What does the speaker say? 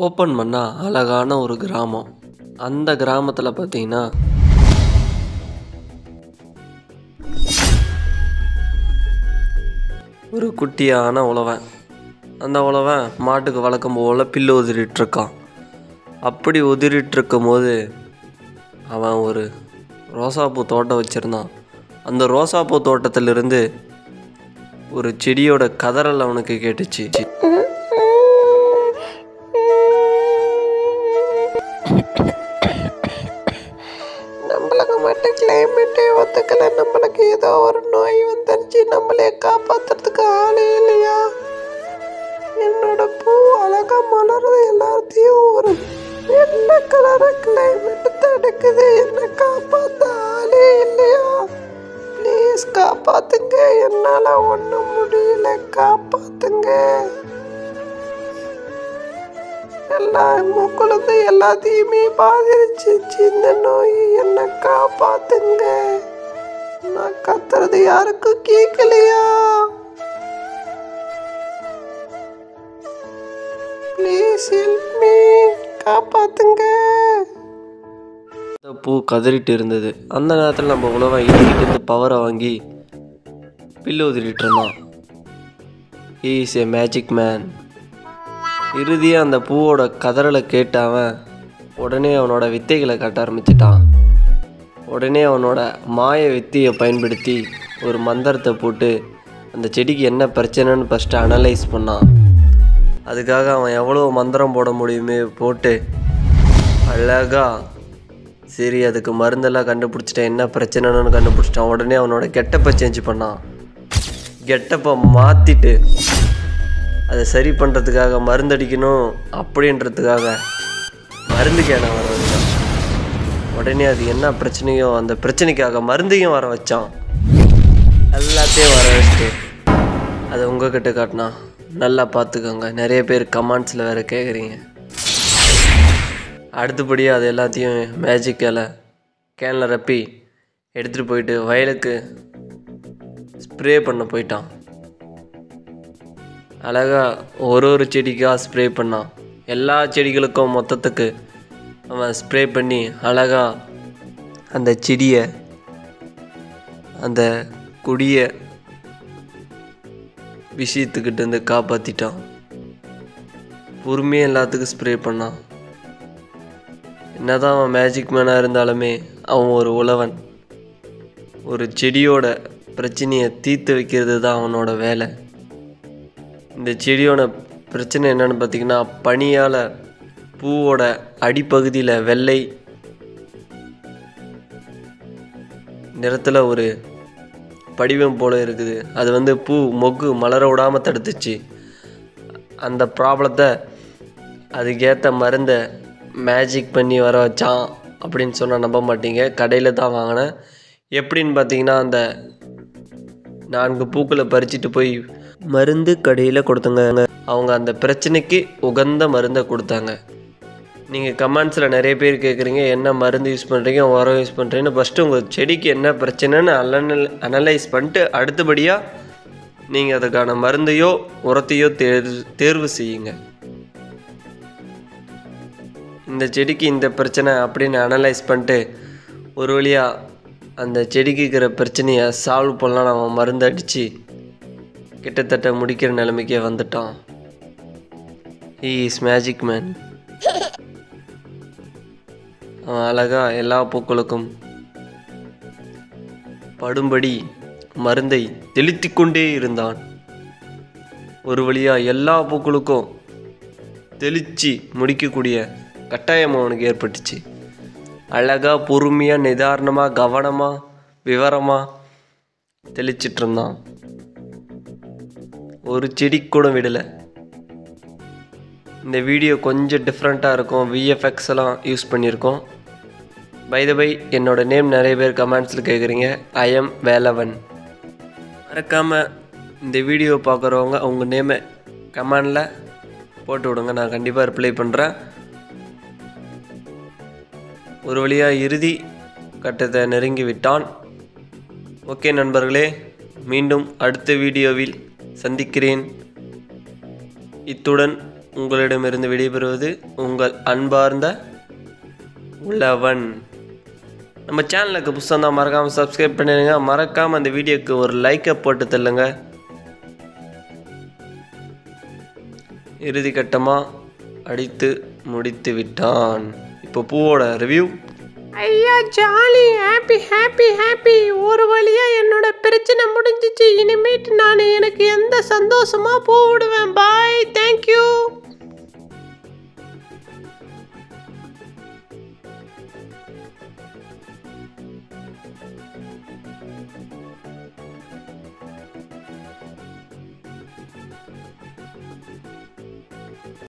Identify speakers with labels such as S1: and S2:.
S1: open பண்ணால் அழகான ஒரு கிராமம் அந்த கிராமத்தில் பார்த்தீங்கன்னா ஒரு குட்டியான உழவன் அந்த உழவன் மாட்டுக்கு வழக்கம் போல் பில்லு உதிரிட்டு இருக்கான் அப்படி உதிரிட்டு இருக்கும்போது அவன் ஒரு ரோசாப்பூ தோட்டம் வச்சுருந்தான் அந்த ரோசாப்பூ தோட்டத்திலிருந்து ஒரு செடியோட கதறல் அவனுக்கு கேட்டுச்சு
S2: நம்மளுக்கு மட்டும் கிளைமேட்டே ஒத்துக்கல நம்மளுக்கு ஏதோ ஒரு நோய் வந்துருச்சு நம்மளே காப்பாத்துறதுக்கு ஆளே இல்லையா என்னோட பூ அழகா மலர்றது எல்லாத்தையும் ஒரு வெள்ளை கலர கிளைமேட் தடுக்குது என்ன காப்பாத்த ஆளே இல்லையா ப்ளீஸ் காப்பாத்துங்க என்னால ஒண்ணும் முடியல காப்பாத்துங்க எல்லா மூக்குலந்து எல்லாத்தையுமே பாதிருச்சு சின்ன நோய் என்ன காப்பாத்துங்க நான் கத்துறது யாருக்கும் கேட்கலையா ப்ளீஸ் ஹெல்ப் மீ காப்பாத்துங்க
S1: அந்த பூ கதறிட்டு இருந்தது அந்த நேரத்தில் நம்ம உழவன் இறங்கிட்டு இருந்து பவரை வாங்கி பில்லு உதிரிட்டு இருந்தான் he is a magic man இறுதியாக அந்த பூவோட கதறலை கேட்ட அவன் உடனே அவனோட வித்தைகளை காட்ட ஆரம்பிச்சிட்டான் உடனே அவனோட மாய வித்தையை பயன்படுத்தி ஒரு மந்திரத்தை போட்டு அந்த செடிக்கு என்ன பிரச்சனைன்னு ஃபஸ்ட்டு அனலைஸ் பண்ணான் அதுக்காக அவன் எவ்வளோ மந்திரம் போட முடியுமே போட்டு அழகா சரி அதுக்கு மருந்தெல்லாம் கண்டுபிடிச்சிட்டேன் என்ன பிரச்சனைன்னு கண்டுபிடிச்சிட்டான் உடனே அவனோட கெட்டப்பை சேஞ்ச் பண்ணான் கெட்டப்பை மாற்றிட்டு அதை சரி பண்ணுறதுக்காக மருந்தடிக்கணும் அப்படின்றதுக்காக மருந்து கேன வர வச்சான் உடனே அது என்ன பிரச்சனையோ அந்த பிரச்சனைக்காக மருந்தையும் வர வச்சான் எல்லாத்தையும் வர வச்சுட்டு அதை உங்ககிட்ட காட்டினா நல்லா பார்த்துக்கோங்க நிறைய பேர் கமெண்ட்ஸில் வேறு கேட்குறீங்க அடுத்தபடியாக அது எல்லாத்தையும் மேஜிக்கால் கேனில் ரப்பி எடுத்துகிட்டு போயிட்டு வயலுக்கு ஸ்ப்ரே பண்ண போயிட்டான் அழகா ஒரு ஒரு செடிக்காக ஸ்ப்ரே பண்ணான் எல்லா செடிகளுக்கும் மொத்தத்துக்கு அவன் ஸ்ப்ரே பண்ணி அழகா அந்த செடியை அந்த கொடியை விஷயத்துக்கிட்ட இருந்து காப்பாற்றிட்டான் பொறுமையாக எல்லாத்துக்கும் ஸ்ப்ரே பண்ணான் என்னதான் அவன் மேஜிக் மேனாக இருந்தாலுமே அவன் ஒரு உழவன் ஒரு செடியோட பிரச்சனையை தீர்த்து வைக்கிறது தான் அவனோட வேலை இந்த செடியோட பிரச்சனை என்னன்னு பார்த்தீங்கன்னா பனியால் பூவோட அடிப்பகுதியில் வெள்ளை நிறத்தில் ஒரு படிவம் போல இருக்குது அது வந்து பூ மொக்கு மலர விடாமல் தடுத்துச்சு அந்த ப்ராப்ளத்தை அதுக்கேற்ற மருந்தை மேஜிக் பண்ணி வர வச்சான் அப்படின்னு சொன்னால் நம்ப மாட்டீங்க கடையில் தான் வாங்கினேன் எப்படின்னு பார்த்தீங்கன்னா அந்த நான்கு பூக்களை பறிச்சுட்டு போய் மருந்து கடையில் கொடுத்தாங்க அவங்க அந்த பிரச்சனைக்கு உகந்த மருந்தை கொடுத்தாங்க நீங்கள் கமெண்ட்ஸில் நிறைய பேர் கேட்குறீங்க என்ன மருந்து யூஸ் பண்ணுறீங்க உரம் யூஸ் பண்ணுறீங்கன்னு ஃபஸ்ட்டு உங்கள் செடிக்கு என்ன பிரச்சனைன்னு அலனல் அனலைஸ் பண்ணிட்டு அடுத்தபடியாக நீங்கள் அதுக்கான மருந்தையோ உரத்தையோ தேர் தேர்வு செய்யுங்க இந்த செடிக்கு இந்த பிரச்சனை அப்படின்னு அனலைஸ் பண்ணிட்டு ஒரு வழியாக அந்த செடிக்கு இருக்கிற பிரச்சனையை சால்வ் பண்ணலாம் நம்ம மருந்து அடித்து கிட்டத்தட்ட முடிக்கிற நிலைமைக்கே வந்துட்டான் ஹீ இஸ் மேஜிக் மேன் அவன் அழகா எல்லா பூக்களுக்கும் படும்படி மருந்தை தெளித்துக் கொண்டே இருந்தான் ஒரு வழியா எல்லா பூக்களுக்கும் தெளித்து முடிக்கக்கூடிய கட்டாயம் அவனுக்கு ஏற்பட்டுச்சு அழகா பொறுமையாக நிதானமாக கவனமாக விவரமாக தெளிச்சிட்டு இருந்தான் ஒரு செடி கூட விடலை இந்த வீடியோ கொஞ்சம் டிஃப்ரெண்ட்டாக இருக்கும் விஎஃப்எக்ஸ் எல்லாம் யூஸ் பண்ணியிருக்கோம் பை த பை என்னோட நேம் நிறைய பேர் கமெண்ட்ஸில் கேட்குறீங்க ஐ எம் வேலவன் மறக்காமல் இந்த வீடியோ பார்க்குறவங்க உங்கள் நேமை கமெண்டில் போட்டு விடுங்க நான் கண்டிப்பாக ரிப்ளை பண்ணுறேன் ஒரு வழியாக இறுதி கட்டத்தை நெருங்கி விட்டான் ஓகே நண்பர்களே மீண்டும் அடுத்த வீடியோவில் சந்திக்கிறேன் இத்துடன் உங்களிடமிருந்து விடைபெறுவது உங்கள் அன்பார்ந்த உழவன் நம்ம சேனலுக்கு புதுசாக தான் மறக்காமல் சப்ஸ்கிரைப் பண்ணிடுங்க மறக்காமல் அந்த வீடியோக்கு ஒரு லைக்கை போட்டு தள்ளுங்க இறுதி கட்டமாக அடித்து முடித்து விட்டான் இப்போ பூவோட ரிவ்யூ
S2: ஐயா ஜாலி ஹாப்பி ஹாப்பி ஹாப்பி ஒரு வழியா என்னோட பிரச்சனை முடிஞ்சிச்சு இனிமேட்டு நான் எனக்கு எந்த சந்தோஷமா போவிடுவேன் பாய் தேங்க்யூ